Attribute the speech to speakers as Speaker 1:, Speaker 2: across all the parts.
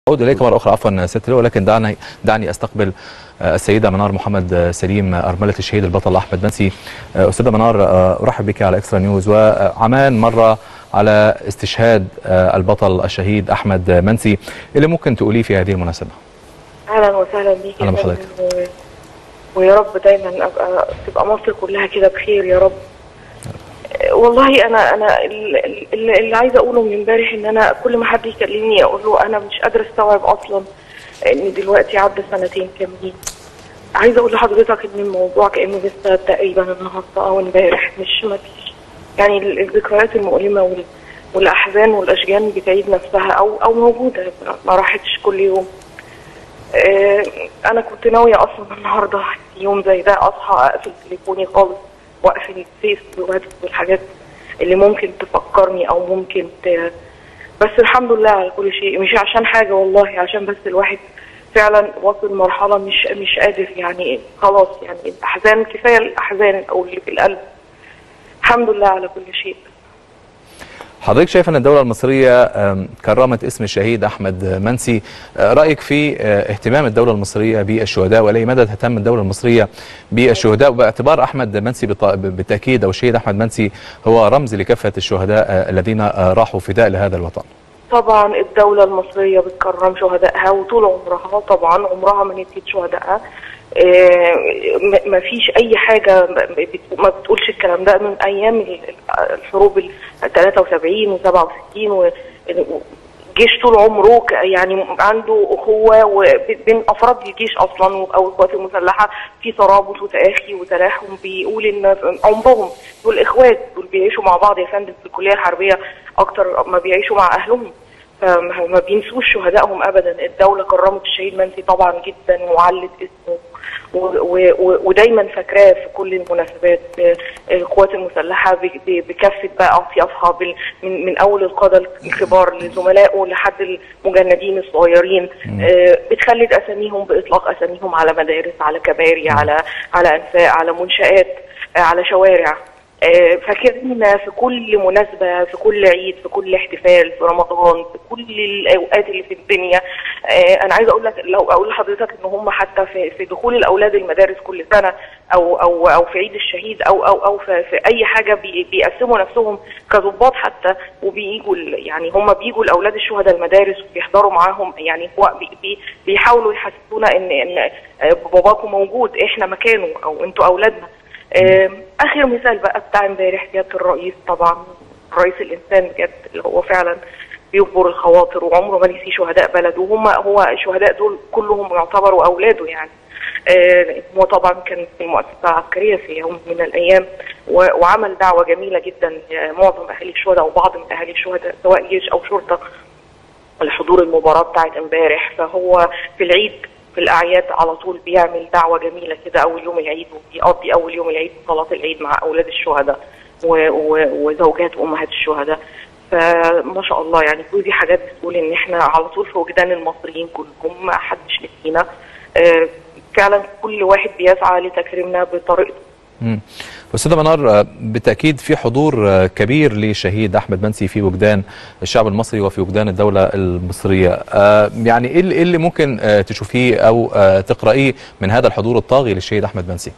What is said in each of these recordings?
Speaker 1: أعود إليك مرة أخرى عفوا ست لؤي ولكن دعني دعني أستقبل السيدة منار محمد سليم أرملة الشهيد البطل أحمد منسي أستاذة منار أرحب بك على إكسترا نيوز وعمان مرة على استشهاد البطل الشهيد أحمد منسي اللي ممكن تقوليه في هذه المناسبة
Speaker 2: اهلا وسهلا بيك
Speaker 1: أهلا بحضرتك.
Speaker 2: و... ويا رب دايما ابقى تبقى مصر كلها كده بخير يا رب والله انا انا ال- ال- اللي عايزه اقوله من امبارح ان انا كل ما حد يكلمني اقول له انا مش قادره استوعب اصلا ان دلوقتي عدى سنتين كاملين عايزه اقول لحضرتك ان الموضوع كانه لسه تقريبا النهارده او امبارح مش ما فيش يعني ال- الذكريات المؤلمه وال والاحزان والاشجان بتعيد نفسها او او موجوده ما راحتش كل يوم آه، انا كنت ناويه اصلا النهارده في يوم زي ده اصحى اقفل تليفوني خالص واقفل الفيس والواتس والحاجات اللي ممكن تفكرني او ممكن ت... بس الحمد لله على كل شيء مش عشان حاجه والله عشان بس الواحد فعلا واصل مرحله مش مش قادر يعني خلاص يعني الاحزان كفايه الاحزان او اللي في القلب الحمد لله على كل شيء
Speaker 1: حضرتك شايف أن الدولة المصرية أم، كرمت اسم الشهيد أحمد منسي أه، رأيك في أه، اهتمام الدولة المصرية بالشهداء ولأي مدى تهتم الدولة المصرية بالشهداء وباعتبار أحمد منسي بط- بالتأكيد أو الشهيد أحمد منسي هو رمز لكافة الشهداء أه، الذين أه، راحوا فداء لهذا الوطن
Speaker 2: طبعا الدولة المصرية بتكرم شهدائها وطول عمرها طبعا عمرها ما نسيت شهدائها آه، م- ما فيش اي حاجة ب- بت- ما بتقولش الكلام ده من ايام ال- الحروب ال 73 و 67 و الجيش طول عمره ك- يعني عنده اخوه وب- بين افراد الجيش اصلا او القوات المسلحه في ترابط وتآخي وتلاحم بيقول ان عمرهم دول اخوات دول بيعيشوا مع بعض يا فندم في الكليه الحربيه اكتر ما بيعيشوا مع اهلهم فما ما بينسوش شهدائهم ابدا الدوله كرمت الشهيد منسي طبعا جدا وعلت اسمه و- و- و- ودايما فاكراه في كل المناسبات آه، القوات المسلحه ب- ب- بكافه بقى اطيافها بال- من من اول القاده الكبار لزملائه لحد المجندين الصغيرين آه، بتخلد اساميهم باطلاق اساميهم على مدارس على كباري على على انفاق على منشات آه، على شوارع آه، فاكرين في كل مناسبة في كل عيد في كل احتفال في رمضان في كل الأوقات اللي في الدنيا آه، أنا عايزة أقول لك لو أقول لحضرتك إن هم حتى في, في دخول الأولاد المدارس كل سنة أو أو أو في عيد الشهيد أو أو أو في, في أي حاجة بي بيقسموا نفسهم كظباط حتى وبييجوا ال- يعني هم بيجوا الأولاد الشهداء المدارس وبيحضروا معاهم يعني هو بي بي بيحاولوا يحسسونا إن إن آه، باباكم موجود إحنا مكانه أو أنتوا أولادنا آم، اخر مثال بقى بتاع امبارح سياده الرئيس طبعا رئيس الانسان بجد اللي هو فعلا بيجبر الخواطر وعمره ما نسي شهداء بلده وهم هو الشهداء دول كلهم يعتبروا اولاده يعني آه، هو طبعا كان في المؤسسه العسكريه في يوم من الايام و- وعمل دعوه جميله جدا لمعظم اهالي الشهداء وبعض من اهالي الشهداء سواء جيش او شرطه لحضور المباراة بتاعت امبارح فهو في العيد في الأعياد على طول بيعمل دعوة جميلة كده أول يوم العيد وبيقضي أول يوم العيد صلاة العيد مع أولاد الشهداء و- و- وزوجات وأمهات الشهداء فما شاء الله يعني كل دي حاجات بتقول إن إحنا على طول في وجدان المصريين كلهم ما حدش نسينا آه، فعلا كل واحد بيسعى لتكريمنا بطريقته
Speaker 1: مم. أستاذة منار آه، بالتأكيد في حضور آه، كبير لشهيد أحمد منسي في وجدان الشعب المصري وفي وجدان الدولة المصرية آه، يعني إيه اللي- إيه اللي ممكن آه، تشوفيه أو آه، تقرأيه من هذا الحضور الطاغي للشهيد أحمد منسي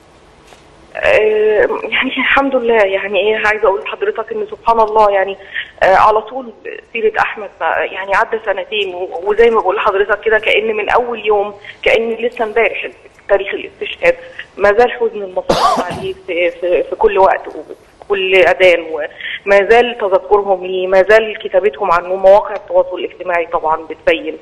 Speaker 2: آه، يعني الحمد لله يعني ايه عايزه اقول لحضرتك ان سبحان الله يعني آه على طول سيره احمد بقى يعني عدى سنتين و- وزي ما بقول لحضرتك كده كان من اول يوم كان لسه امبارح تاريخ الاستشهاد ما زال حزن المصريين عليه في, في, في كل وقت وفي كل اذان وما زال تذكرهم ليه ما زال كتابتهم عنه مواقع التواصل الاجتماعي طبعا بتبين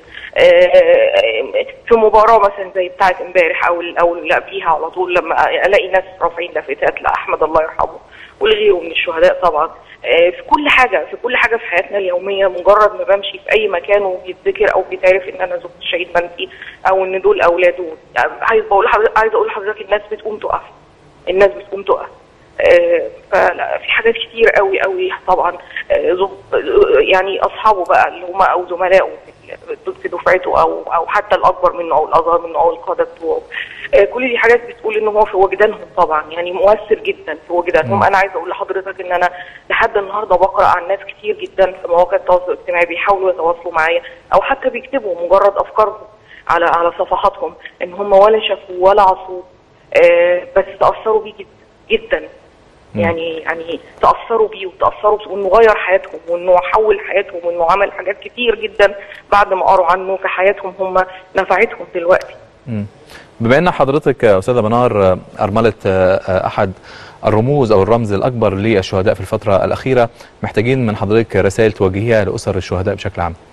Speaker 2: آه، في مباراه مثلا زي بتاعه امبارح او او اللي قبليها على طول لما الاقي ناس رافعين لافتات لاحمد الله يرحمه ولغيره من الشهداء طبعا آه، في كل حاجه في كل حاجه في حياتنا اليوميه مجرد ما بمشي في اي مكان وبيتذكر او بيتعرف ان انا زوجة الشهيد منسي او ان دول اولاده يعني عايز بقول لحضرتك عايز اقول لحضرتك الناس بتقوم تقف الناس بتقوم تقف آه، فلا في حاجات كتير قوي قوي طبعا آه، زب- آه، يعني اصحابه بقى اللي هم او زملائه في- في دفعته او او حتى الاكبر منه او الاصغر منه او القاده بتوعه آه، كل دي حاجات بتقول ان هو في وجدانهم طبعا يعني مؤثر جدا في وجدانهم انا عايزه اقول لحضرتك ان انا لحد النهارده بقرا عن ناس كتير جدا في مواقع التواصل الاجتماعي بيحاولوا يتواصلوا معايا او حتى بيكتبوا مجرد افكارهم على على صفحاتهم ان هم ولا شافوه ولا عصوه آه، بس تاثروا بيه جدا جدا يعني يعني تاثروا بيه وتاثروا بيه وانه غير حياتهم وانه حول حياتهم وانه عمل حاجات كتير جدا بعد ما قروا عنه في حياتهم هم نفعتهم دلوقتي
Speaker 1: مم. بما ان حضرتك يا استاذه منار آه، ارمله آه، آه، احد الرموز او الرمز الاكبر للشهداء في الفتره الاخيره محتاجين من حضرتك رسائل توجهيها لاسر الشهداء بشكل عام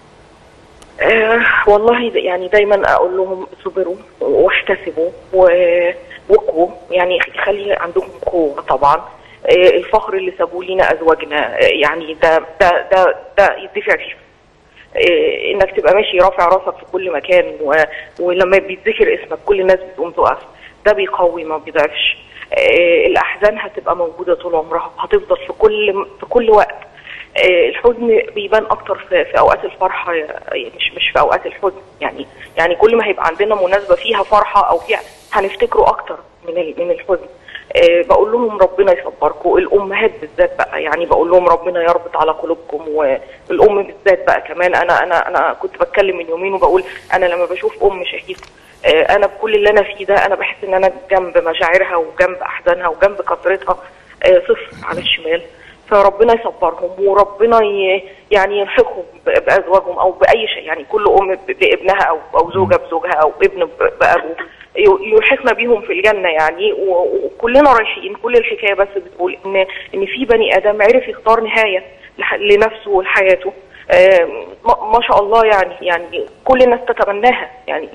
Speaker 2: آه والله دا- يعني دايما اقول لهم اصبروا واحتسبوا و- وقوا يعني خلي عندكم قوه طبعا آه الفخر اللي سابوه لينا ازواجنا آه يعني ده ده ده ده يدفع فيه آه انك تبقى ماشي رافع راسك في كل مكان و... ولما بيتذكر اسمك كل الناس بتقوم تقف ده بيقوي ما بيضعفش آه الاحزان هتبقى موجوده طول عمرها هتفضل في كل في كل وقت آه، الحزن بيبان اكتر في, في اوقات الفرحه يعني مش مش في اوقات الحزن يعني يعني كل ما هيبقى عندنا مناسبه فيها فرحه او فيها هنفتكره اكتر من ال- من الحزن آه، بقول لهم ربنا يصبركم الامهات بالذات بقى يعني بقول لهم ربنا يربط على قلوبكم والام بالذات بقى كمان انا انا انا كنت بتكلم من يومين وبقول انا لما بشوف ام شهيد آه، انا بكل اللي انا فيه ده انا بحس ان انا جنب مشاعرها وجنب احزانها وجنب كثرتها آه، صفر على الشمال فربنا يصبرهم وربنا ي- يعني يلحقهم ب- بازواجهم او باي شيء يعني كل ام ب- بابنها او او زوجه بزوجها او ابن ب- بابوه ي- يلحقنا بيهم في الجنه يعني و- وكلنا رايحين كل الحكايه بس بتقول ان ان في بني ادم عرف يختار نهايه لح- لنفسه ولحياته آم، ما ما شاء الله يعني يعني كل الناس تتمناها يعني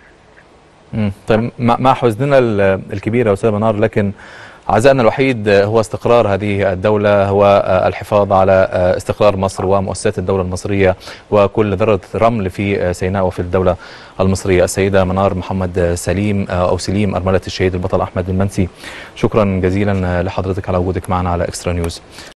Speaker 1: مم. طيب مع مع حزننا ال- الكبير يا استاذ منار لكن عزائنا الوحيد هو استقرار هذه الدولة هو آه، الحفاظ على آه، استقرار مصر ومؤسسات الدولة المصرية وكل ذرة رمل في آه، سيناء وفي الدولة المصرية السيدة منار محمد سليم آه، أو سليم أرملة الشهيد البطل أحمد المنسي شكرا جزيلا آه، لحضرتك على وجودك معنا على إكسترا نيوز